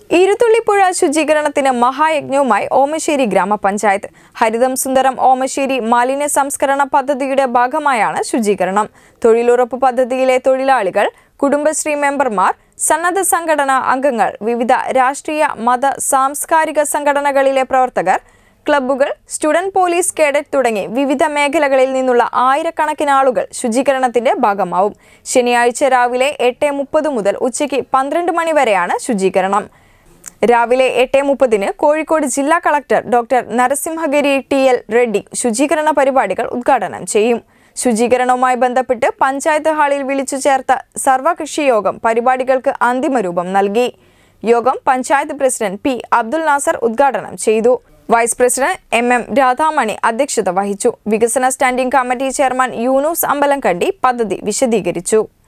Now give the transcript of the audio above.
ഇരുത്തുള്ളിപ്പുഴ ശുചീകരണത്തിന് മഹായജ്ഞവുമായി ഓമശ്ശേരി ഗ്രാമപഞ്ചായത്ത് ഹരിതം സുന്ദരം ഓമശ്ശേരി മാലിന്യ സംസ്കരണ പദ്ധതിയുടെ ഭാഗമായാണ് ശുചീകരണം തൊഴിലുറപ്പ് പദ്ധതിയിലെ തൊഴിലാളികൾ കുടുംബശ്രീ മെമ്പർമാർ സന്നദ്ധ സംഘടനാ അംഗങ്ങൾ വിവിധ രാഷ്ട്രീയ മത സാംസ്കാരിക സംഘടനകളിലെ പ്രവർത്തകർ ക്ലബ്ബുകൾ സ്റ്റുഡന്റ് പോലീസ് കേഡറ്റ് തുടങ്ങി വിവിധ മേഖലകളിൽ നിന്നുള്ള ആയിരക്കണക്കിന് ആളുകൾ ശുചീകരണത്തിന്റെ ഭാഗമാവും ശനിയാഴ്ച രാവിലെ എട്ട് മുപ്പത് മുതൽ ഉച്ചയ്ക്ക് പന്ത്രണ്ട് മണി വരെയാണ് ശുചീകരണം രാവിലെ എട്ട് മുപ്പതിന് കോഴിക്കോട് ജില്ലാ collector doctor Narasimhagiri T L Reddy ശുചീകരണ പരിപാടികൾ ഉദ്ഘാടനം ചെയ്യും ശുചീകരണവുമായി ബന്ധപ്പെട്ട് പഞ്ചായത്ത് ഹാളിൽ വിളിച്ചു ചേർത്ത സർവകക്ഷി യോഗം പരിപാടികൾക്ക് അന്തിമ രൂപം നൽകി യോഗം പഞ്ചായത്ത് പ്രസിഡന്റ് പി അബ്ദുൽ നാസർ ഉദ്ഘാടനം ചെയ്തു vice president M M Radhamani അധ്യക്ഷത വഹിച്ചു വികസന standing committee chairman Yunus Ambalamkandi പദ്ധതി വിശദീകരിച്ചു